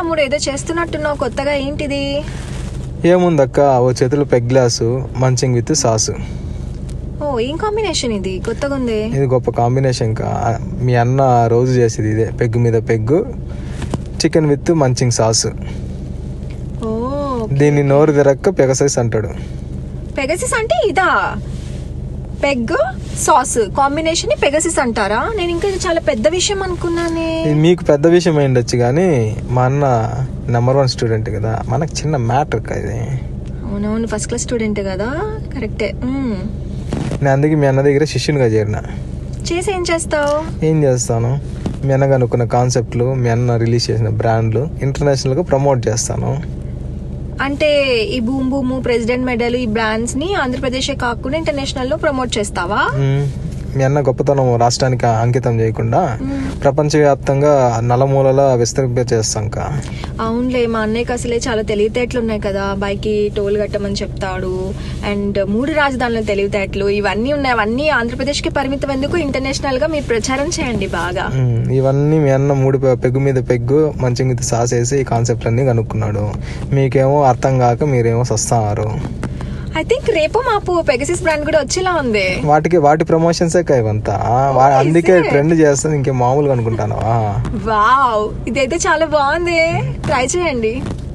తమ్ముడు ఏదో చేస్తున్నట్టున్నావు కొత్తగా ఏంటిది ఏముందక్క ఓ చేతులు peg glass munching with sauce ఓ ఏం కాంబినేషన్ ఇది కొత్తగా ఉంది ఇది గొప్ప కాంబినేషన్ కా మీ అన్న రోజు చేసేది ఇదే పెగ్గు మీద peg chicken with munching sauce ఓ దీన్ని నోరు తిరక్క పెగసైస్ అంటాడు పెగసిస్ అంటే ఇదా పెగ్ సాస్ కాంబినేషన్ ని పెగసిస్ అంటారా నేను ఇంకా ఇది చాలా పెద్ద విషయం అనుకున్నానే ఇది మీకు పెద్ద విషయం అయిండొచ్చు కానీ మా అన్న నెంబర్ వన్ స్టూడెంట్ కదా మనకు చిన్న మ్యాటర్ ఇది అవునవును ఫస్ట్ క్లాస్ స్టూడెంట్ కదా కరెక్టే మ్మ్. నేను అందుకే మీ అన్న దగ్గర శిష్యునిగా చేరిన చేసి ఏం చేస్తావు ఏం చేస్తాను మీ అన్న కనుక్కున్న కాన్సెప్ట్లు మీ అన్న రిలీజ్ చేసిన బ్రాండ్లు ఇంటర్నేషనల్గా ప్రమోట్ చేస్తాను అంటే ఈ బూమ్ బూమ్ ప్రెసిడెంట్ మెడల్ ఈ బ్రాండ్స్ ని ఆంధ్రప్రదేశ్ కాకుండా ఇంటర్నేషనల్ లో ప్రమోట్ చేస్తావా మ్మ్. మీ అన్న గొప్పతనం రాష్ట్రానికి అంకితం చేయకుండా ప్రపంచవ్యాప్తంగా నలమూలలా విస్తరింప చేస్తాం కా అవునులే మా అన్నయ్యకి అసలే చాలా తెలివితేటలు ఉన్నాయి కదా బైక్ టోల్ కట్టమని చెప్తాడు అండ్ మూడు రాజధానుల తెలివితేటలు ఇవన్నీ ఉన్నాయి అవన్నీ ఆంధ్రప్రదేశ్ కి పరిమితం ఎందుకు ఇంటర్నేషనల్ గా మీరు ప్రచారం చేయండి బాగా మ్మ్. ఇవన్నీ మీ అన్న మూడు పె- పెగ్గు మీద పెగ్గు మంచి మీద సాసేసి ఈ కాన్సెప్ట్ అన్ని కనుక్కున్నాడు మీకేమో అర్థం కాక మీరేమో సస్తారు ఐ థింక్ రేపు మాపు పెగసిస్ బ్రాండ్ కూడా వచ్చేలా ఉంది వాటికి వాటి ప్రమోషన్సే కా ఇవంతా వా- is అందుకే it? ట్రెండ్ చేస్తుంది ఇంకే మామూలుగా అనుకుంటాను వావ్ ఇదైతే చాలా బాగుంది ట్రై చేయండి